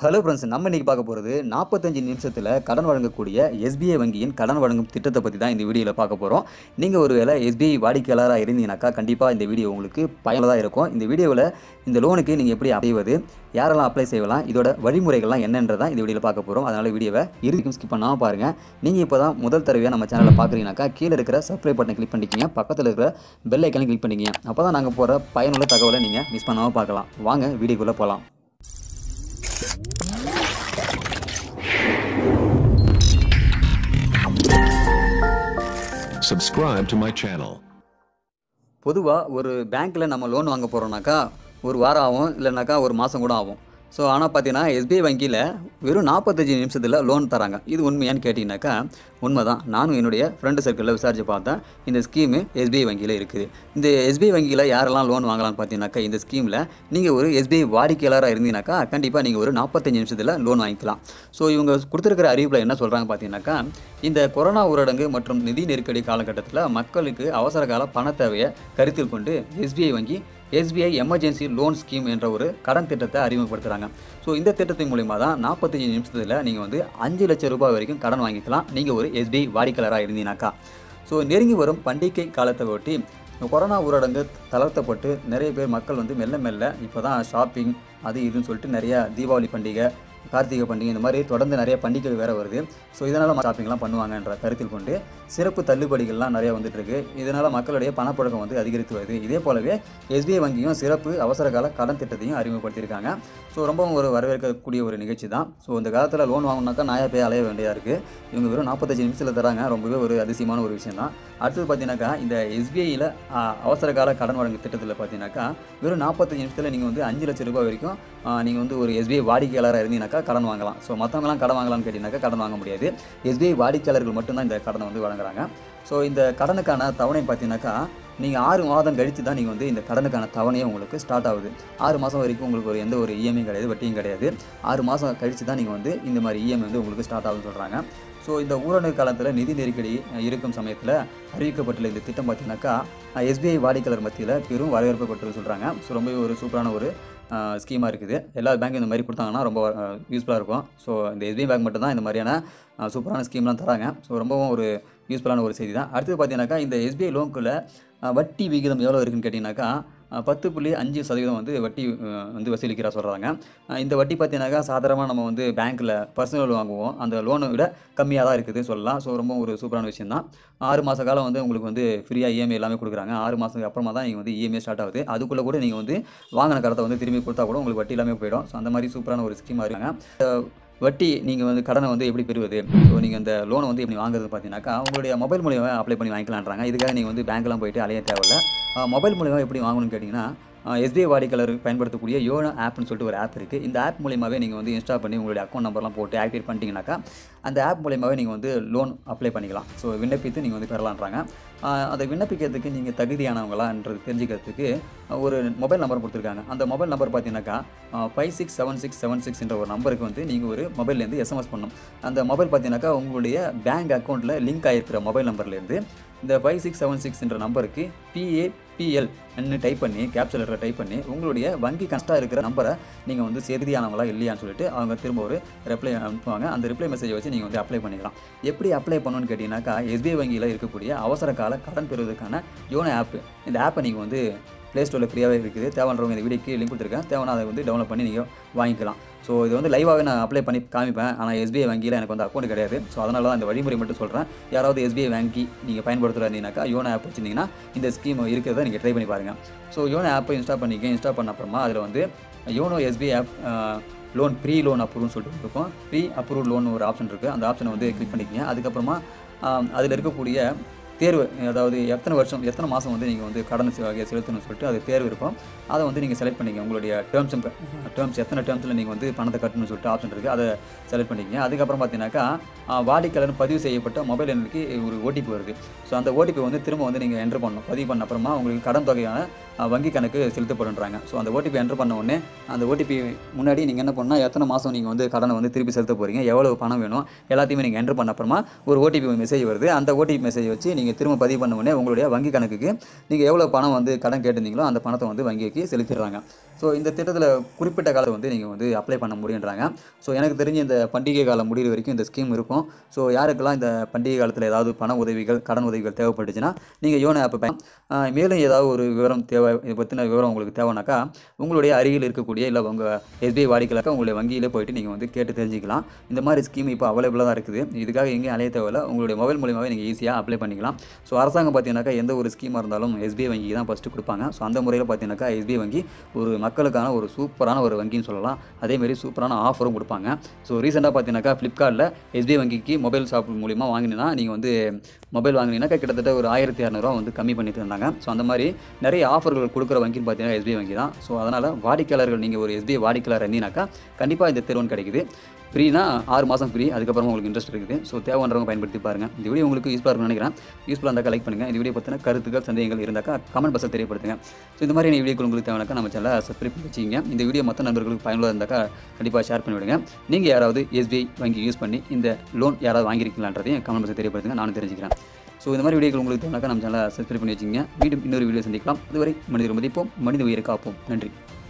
Hello friends நம்ம இன்றைக்கி பார்க்க போகிறது நாற்பத்தஞ்சு நிமிஷத்தில் கடன் வழங்கக்கூடிய எஸ்பிஐ வங்கியின் கடன் வழங்கும் திட்டத்தை பற்றி தான் இந்த வீடியோவில் பார்க்க போகிறோம் நீங்கள் ஒரு வேளை எஸ்பிஐ வாடிக்கையாளராக இருந்தீங்கன்னாக்கா கண்டிப்பாக இந்த வீடியோ உங்களுக்கு பயனுள்ளதாக இருக்கும் இந்த வீடியோவில் இந்த லோனுக்கு நீங்கள் எப்படி அடைவது யாரெல்லாம் அப்ளை செய்யலாம் இதோட வழிமுறைகள்லாம் என்னன்றதான் இந்த வீடியோவில் பார்க்க போகிறோம் அதனால் வீடியோவை இறுதிக்கும் ஸ்கிப் பண்ணாமல் பாருங்கள் நீங்கள் இப்போ தான் முதல் தடவையாக நம்ம சேனலை பார்க்குறீங்கனாக்கா கீழே இருக்கிற சப்ஸ்கிரைப் பட்டனை கிளிக் பண்ணிக்கிங்க பக்கத்தில் இருக்கிற பெல் ஐக்கனை கிளிக் பண்ணிக்கிங்க அப்போ தான் நாங்கள் போகிற பயனுள்ள தகவலை நீங்கள் மிஸ் பண்ணாமல் பார்க்கலாம் வாங்க வீடியோக்குள்ளே போகலாம் Subscribe to my channel. பொதுவாக ஒரு பேங்க்கில் நம்ம லோன் வாங்க போகிறோம்னாக்கா ஒரு வாரம் ஆகும் இல்லைனாக்கா ஒரு மாதம் கூட ஆகும் ஸோ ஆனால் பார்த்தீங்கன்னா எஸ்பிஐ வங்கியில் வெறும் நாற்பத்தஞ்சு நிமிஷத்தில் லோன் தராங்க இது உண்மையான்னு கேட்டிங்கனாக்கா உண்மை தான் நானும் என்னுடைய ஃப்ரெண்டு சர்க்கிளில் விசாரித்து பார்த்தேன் இந்த ஸ்கீமு எஸ்பிஐ வங்கியில் இருக்குது இந்த எஸ்பிஐ வங்கியில் யாரெல்லாம் லோன் வாங்கலாம்னு பார்த்தீங்கன்னாக்கா இந்த ஸ்கீமில் நீங்கள் ஒரு எஸ்பிஐ வாடிக்கையாளராக இருந்தீங்கன்னாக்கா கண்டிப்பாக நீங்கள் ஒரு நாற்பத்தஞ்சு நிமிஷத்தில் லோன் வாங்கிக்கலாம் ஸோ இவங்க கொடுத்துருக்கிற அறிவிப்பில் என்ன சொல்கிறாங்க பார்த்தீங்கன்னாக்கா இந்த கொரோனா ஊரடங்கு மற்றும் நிதி நெருக்கடி காலகட்டத்தில் மக்களுக்கு அவசர கால பண தேவையை கருத்தில் கொண்டு எஸ்பிஐ வங்கி எஸ்பிஐ எமர்ஜென்சி லோன் ஸ்கீம் என்ற ஒரு கடன் திட்டத்தை அறிமுகப்படுத்துகிறாங்க ஸோ இந்த திட்டத்தின் மூலிமா தான் நாற்பத்தஞ்சு நிமிஷத்தில் நீங்கள் வந்து அஞ்சு லட்சம் ரூபாய் வரைக்கும் கடன் வாங்கிக்கலாம் நீங்கள் ஒரு எஸ்பிஐ வாடிக்கையாளராக இருந்தீங்கனாக்கா ஸோ நெருங்கி வரும் பண்டிகை காலத்தை ஒட்டி கொரோனா ஊரடங்கு தளர்த்தப்பட்டு நிறைய பேர் மக்கள் வந்து மெல்ல மெல்ல இப்போ தான் ஷாப்பிங் அது இதுன்னு சொல்லிட்டு நிறையா தீபாவளி பண்டிகை கார்த்திகை பண்டிகை இந்த மாதிரி தொடர்ந்து நிறைய பண்டிகைகள் வேறு வருது ஸோ இதனால் ஷாப்பிங்லாம் பண்ணுவாங்கன்ற கருத்தில் கொண்டு சிறப்பு தள்ளுபடிகள்லாம் நிறைய வந்துட்டு இருக்கு இதனால் மக்களுடைய பணப்புழக்கம் வந்து அதிகரித்து வருது இதே போலவே எஸ்பிஐ வங்கியும் சிறப்பு அவசர கால கடன் திட்டத்தையும் அறிமுகப்படுத்தியிருக்காங்க ஸோ ரொம்பவும் ஒரு வரவேற்கக்கூடிய ஒரு நிகழ்ச்சி தான் ஸோ இந்த காலத்தில் லோன் வாங்கினாக்கா நாயா போய் அலைய வேண்டியதாக இருக்குது இவங்க வெறும் நாற்பத்தஞ்சு நிமிஷத்தில் தராங்க ரொம்பவே ஒரு அதிசயமான ஒரு விஷயம் தான் அடுத்தது பார்த்தீங்கன்னாக்கா இந்த எஸ்பிஐயில் அவசர கால கடன் வழங்கும் திட்டத்தில் பார்த்தீங்கன்னாக்கா வெறும் நாற்பத்தஞ்சு நிமிஷத்தில் நீங்கள் வந்து அஞ்சு லட்சம் ரூபாய் வரைக்கும் நீங்கள் வந்து ஒரு எஸ்பிஐ வாடிக்கையாளராக இருந்தீங்கன்னாக்கா கடன் வாங்கலாம் ஸோ மற்றவங்களாம் கடன் வாங்கலாம்னு கேட்டிங்கனாக்கா கடன் வாங்க முடியாது எஸ்பிஐ வாடிக்கையாளர்கள் மட்டும்தான் இந்த கடனை வந்து வழங்குறாங்க ஸோ இந்த கடனுக்கான தவணை பார்த்தீங்கன்னாக்கா நீங்கள் ஆறு மாதம் கழித்து தான் நீங்கள் வந்து இந்த கடனுக்கான தவணையே உங்களுக்கு ஸ்டார்ட் ஆகுது ஆறு மாதம் வரைக்கும் உங்களுக்கு ஒரு எந்த ஒரு இஎம்ஐ கிடையாது வட்டியும் கிடையாது ஆறு மாதம் கழித்து தான் நீங்கள் வந்து இந்த மாதிரி இஎம்ஐ வந்து உங்களுக்கு ஸ்டார்ட் ஆகுதுன்னு சொல்கிறாங்க ஸோ இந்த ஊரடங்கு காலத்தில் நிதி நெருக்கடி இருக்கும் சமயத்தில் அறிவிக்கப்பட்டுள்ள இந்த திட்டம் பார்த்தீங்கன்னாக்கா எஸ்பிஐ வாடிக்கையாளர் மத்தியில் பெரும் வரவேற்பு பெற்று சொல்கிறாங்க ஸோ ரொம்பவே ஒரு சூப்பரான ஒரு ஸ்கீமாக இருக்குது எல்லா பேங்க்கும் இந்த மாதிரி கொடுத்தாங்கன்னா ரொம்ப யூஸ்ஃபுல்லாக இருக்கும் ஸோ இந்த எஸ்பிஐ பேங்க் மட்டும் தான் இந்த மாதிரியான அஹ், சூப்பரான ஸ்கீம்லாம் தராங்க ஸோ ரொம்பவும் ஒரு யூஸ்ஃபுல்லான ஒரு செய்தி தான் அடுத்தது பார்த்தீங்கன்னாக்கா இந்த எஸ்பிஐ லோனுக்குள்ள அஹ், வட்டி விகிதம் எவ்வளோ இருக்குன்னு கேட்டிங்கனாக்கா அஹ், பத்து புள்ளி அஞ்சு சதவீதம் வந்து வட்டி அஹ், வந்து வசூலிக்கிறா சொல்கிறாங்க அஹ், இந்த வட்டி பார்த்தீங்கன்னாக்கா சாதாரணமாக நம்ம வந்து பேங்க்கில் பர்சனல் லோன் வாங்குவோம் அந்த லோனை விட கம்மியாக தான் இருக்குது சொல்லலாம் ஸோ ரொம்ப ஒரு சூப்பரான விஷயம் தான் ஆறு மாத காலம் வந்து உங்களுக்கு வந்து ஃப்ரீயாக இஎம்ஐ எல்லாமே கொடுக்குறாங்க ஆறு மாதத்துக்கு அப்புறமா தான் நீங்கள் வந்து இஎம்ஐ ஸ்டார்ட் ஆகுது அதுக்குள்ளே கூட நீங்கள் வந்து வாங்கின கடத்தை வந்து திரும்பி கொடுத்தா கூட உங்களுக்கு வட்டி எல்லாமே போயிடும் ஸோ அந்த மாதிரி சூப்பரான ஒரு ஸ்கீமாக இருக்காங்க அஹ், வட்டி நீங்கள் வந்து கடனை வந்து எப்படி பெறுவது ஸோ நீங்கள் இந்த லோனை வந்து எப்படி வாங்குறது பார்த்தீங்கன்னாக்கா உங்களுடைய மொபைல் மூலியமாக அப்ளை பண்ணி வாங்கிக்கலான்றாங்க இதுக்காக நீங்கள் வந்து பேங்க்லாம் போயிட்டு அலைய தேவையில்ல மொபைல் மூலியமாக எப்படி வாங்கணும்னு கேட்டிங்கன்னா எஸ்பிஐ வாடிக்கையாளர் பயன்படுத்தக்கூடிய யோனோ ஆப்னு சொல்லிட்டு ஒரு ஆப் இருக்குது இந்த ஆப் மூலியமாகவே நீங்கள் வந்து இன்ஸ்டால் பண்ணி உங்களுடைய அக்கௌண்ட் நம்பர்லாம் போட்டு ஆக்டிவேட் பண்ணிட்டீங்கன்னாக்கா அந்த ஆப் மூலியமாகவே நீங்கள் வந்து லோன் அப்ளை பண்ணிக்கலாம் ஸோ விண்ணப்பித்து நீங்கள் வந்து பெறலான்றாங்க ஆஹ் அதை விண்ணப்பிக்கிறதுக்கு நீங்கள் தகுதியானவங்களான்றது தெரிஞ்சுக்கிறதுக்கு ஒரு மொபைல் நம்பர் கொடுத்துருக்காங்க அந்த மொபைல் நம்பர் பார்த்தீங்கன்னாக்கா five six seven six seven six என்ற ஒரு நம்பருக்கு வந்து நீங்கள் ஒரு மொபைல்லேருந்து எஸ்எம்எஸ் பண்ணணும் அந்த மொபைல் பார்த்தீங்கன்னாக்கா உங்களுடைய பேங்க் அக்கௌண்ட்டில் லிங்க் ஆகிருக்கிற மொபைல் நம்பர்லேருந்து இந்த ஃபைவ் சிக்ஸ் செவன் சிக்ஸ் என்ற நம்பருக்கு பிஏபிஎல் ன்னு டைப் பண்ணி கேப்சலரில் டைப் பண்ணி உங்களுடைய வங்கி கஷ்டம் இருக்கிற நம்பரை நீங்கள் வந்து செருதியானவங்களா இல்லையான்னு சொல்லிட்டு அவங்க திரும்ப ஒரு ரிப்ளை அனுப்புவாங்க அந்த ரிப்ளை மெசேஜை வச்சு நீங்கள் வந்து அப்ளை பண்ணிக்கலாம் எப்படி அப்ளை பண்ணணும்னு கேட்டிங்கனாக்கா எஸ்பிஐ வங்கியில் இருக்கக்கூடிய அவசர கால கடன் பெறுவதற்கான யோனோ ஆப் இந்த ஆப்பை நீங்கள் வந்து ப்ளே ஸ்டோரில் ஃப்ரீயாகவே இருக்குது தேவைன்றவங்க இந்த வீடியோக்கு லிங்க் கொடுத்துருக்கேன் தேவைன்னா அதை வந்து டவுன்லோட் பண்ணி நீங்கள் வாங்கிக்கலாம் ஸோ இது வந்து லைவாகவே நான் அப்ளை பண்ணி காமிப்பேன் ஆனால் எஸ்பிஐ வங்கியில் எனக்கு வந்து அக்கௌண்ட் கிடையாது ஸோ அதனால தான் இந்த வழிமுறை மட்டும் சொல்கிறேன் யாராவது எஸ்பிஐ வங்கி நீங்கள் பயன்படுத்துகிறீங்கனாக்கா யோனோ ஆப் வச்சுருந்தீங்கன்னா இந்த ஸ்கீம் இருக்கிறத நீங்கள் ட்ரை பண்ணி பாருங்கள் ஸோ யோனோ ஆப்பை இன்ஸ்டால் பண்ணிக்க இன்ஸ்டால் பண்ண அப்புறமா அதில் வந்து YONO SBI app loan pre loan அப்ரூவ்னு சொல்லிட்டு இருக்கும் ப்ரீ அப்ரூவ் லோன் ஒரு ஆப்ஷன் இருக்குது அந்த ஆப்ஷனை வந்து கிளிக் பண்ணிக்கங்க அதுக்கப்புறமா அதில் இருக்கக்கூடிய தேர்வு அதாவது எத்தனை வருஷம் எத்தனை மாதம் வந்து நீங்கள் வந்து கடன் செ- செலுத்தணும்னு சொல்லிட்டு அது தேர்வு இருக்கும் அதை வந்து நீங்கள் செலக்ட் பண்ணிக்க உங்களுடைய டேர்ம்ஸ் டேர்ம்ஸ் எத்தனை டேர்ம்ஸில் நீங்கள் வந்து பணத்தை கட்டணும்னு சொல்லிட்டு ஆப்ஷன் இருக்குது அதை செலக்ட் பண்ணிக்கங்க அதுக்கப்புறம் பார்த்தீங்கன்னாக்கா ஆ, வாடிக்கையாளர் பதிவு செய்யப்பட்ட மொபைல் எண்ணுக்கு ஒரு ஓடிபி வருது ஸோ அந்த ஓடிபி வந்து திரும்ப வந்து நீங்கள் என்ட்ரு பண்ணணும் பதிவு பண்ண அப்புறமா உங்களுக்கு கடன் தொகையான ஆ, வங்கி கணக்கு செலுத்தப்படுன்றாங்க ஸோ அந்த ஓடிபி என்ட்ரு பண்ண உடனே அந்த ஓடிபி முன்னாடி நீங்கள் என்ன பண்ணால் எத்தனை மாதம் நீங்கள் வந்து கடனை வந்து திருப்பி செலுத்த போகிறீங்க எவ்வளவு பணம் வேணும் எல்லாத்தையுமே நீங்கள் என்ட்ரு பண்ண அப்புறமா ஒரு ஓடிபி மெசேஜ் வருது அந்த ஓடிபி மெசேஜ் வச்சு நீங்கள் நீங்கள் திரும்ப பதிவு பண்ண உடனே உங்களுடைய வங்கி கணக்குக்கு நீங்கள் எவ்வளோ பணம் வந்து கடன் கேட்டிருந்தீங்களோ அந்த பணத்தை வந்து வங்கிக்கு செலுத்திடுறாங்க ஸோ இந்த திட்டத்தில் குறிப்பிட்ட காலத்தை வந்து நீங்கள் வந்து அப்ளை பண்ண முடியுன்றாங்க ஸோ எனக்கு தெரிஞ்ச இந்த பண்டிகை காலம் முடிகிற வரைக்கும் இந்த ஸ்கீம் இருக்கும் ஸோ யாருக்கெல்லாம் இந்த பண்டிகை காலத்தில் ஏதாவது பண உதவிகள் கடன் உதவிகள் தேவைப்பட்டுச்சுன்னா நீங்கள் யோனோ ஆப்பை பயன் ஆஹ் மேலும் ஏதாவது ஒரு விவரம் தேவை இதை பற்றின விவரம் உங்களுக்கு தேவைனாக்கா உங்களுடைய அருகில் இருக்கக்கூடிய இல்லை உங்கள் எஸ்பிஐ வாடிக்கையாளருக்கு உங்களுடைய வங்கியிலே போயிட்டு நீங்கள் வந்து கேட்டு தெரிஞ்சுக்கலாம் இந்த மாதிரி ஸ்கீம் இப்போ அவைலபிளாக தான் இருக்குது இதுக்காக எங்கேயும் அலைய தேவையில்ல உங்களுடைய மொபைல் மூலியமாகவே நீங்கள் ஈஸியாக அப்ளை பண்ணிக்கலாம் ஸோ அரசாங்கம் பார்த்தீங்கன்னாக்கா எந்த ஒரு ஸ்கீமாக இருந்தாலும் எஸ்பிஐ வங்கி தான் ஃபஸ்ட்டு கொடுப்பாங்க ஸோ அந்த முறையில் பார்த்தீங்கன்னாக்கா எஸ்பிஐ வங்கி ஒரு மக்களுக்கான ஒரு சூப்பரான ஒரு வங்கின்னு சொல்லலாம் அதேமாரி சூப்பரான ஆஃபரும் கொடுப்பாங்க ஸோ ரீசெண்டாக பார்த்தீங்கன்னாக்கா ஃப்ளிப்கார்ட்டில் எஸ்பிஐ வங்கிக்கு மொபைல் ஷாப் மூலிமா வாங்கினீங்கன்னா நீங்கள் வந்து மொபைல் வாங்கினீங்கன்னாக்கா கிட்டத்தட்ட ஒரு ஆயிரத்தி இரநூறுவா வந்து கம்மி பண்ணி தந்தாங்க ஸோ அந்த மாதிரி நிறைய ஆஃபர்கள் கொடுக்குற வங்கின்னு பார்த்தீங்கன்னா எஸ்பிஐ வங்கி தான் ஸோ அதனால் வாடிக்கையாளர்கள் நீங்கள் ஒரு எஸ்பிஐ வாடிக்கையாளர் இருந்தீங்கன்னாக்கா கண்டிப்பாக இந்த தேர்வன் கிடைக்குது ஃப்ரீனா ஆறு மாதம் ஃப்ரீ அதுக்கப்புறமா உங்களுக்கு இன்ட்ரெஸ்ட் இருக்குது ஸோ தேவைன்றவங்க பயன்படுத்தி பாருங்கள் இந்த வீடியோ உங்களுக்கு யூஸ்ஃபுல்லாக இருக்கும்னு நினைக்கிறேன் யூஸ்ஃபுல்லாக இருந்தால் லைக் பண்ணுங்கள் இந்த வீடியோ பற்றின கருத்துக்கள் சந்தேகங்கள் இருந்தாக்கா கமெண்ட் பாக்ஸில் தெரியப்படுத்துங்க ஸோ இந்த மாதிரி வீடியோக்கள் உங்களுக்கு தேவைனாக்கா நம்ம சேனலை சப்ஸ்கிரைப் பண்ணி வச்சிங்க இந்த வீடியோ மற்ற நண்பர்களுக்கு பயனுள்ளதாக இருந்தாக்கா கண்டிப்பாக ஷேர் பண்ணி விடுங்க நீங்கள் யாராவது எஸ்பிஐ வங்கி யூஸ் பண்ணி இந்த லோன் யாராவது வாங்கியிருக்கீங்களான்றதையும் கமெண்ட் பாக்ஸில் தெரியப்படுத்துங்க நானும் தெரிஞ்சுக்கிறேன் ஸோ இந்த மாதிரி வீடியோக்கள் உங்களுக்கு தேவைனாக்கா நம்ம சேனலை சப்ஸ்கிரைப் பண்ணி வச்சிங்க மீண்டும் இன்னொரு வீடியோ சந்திக்கலாம் அதுவரை மனிதர் மதிப்போம் மனித உயிரை காப்போம் நன்றி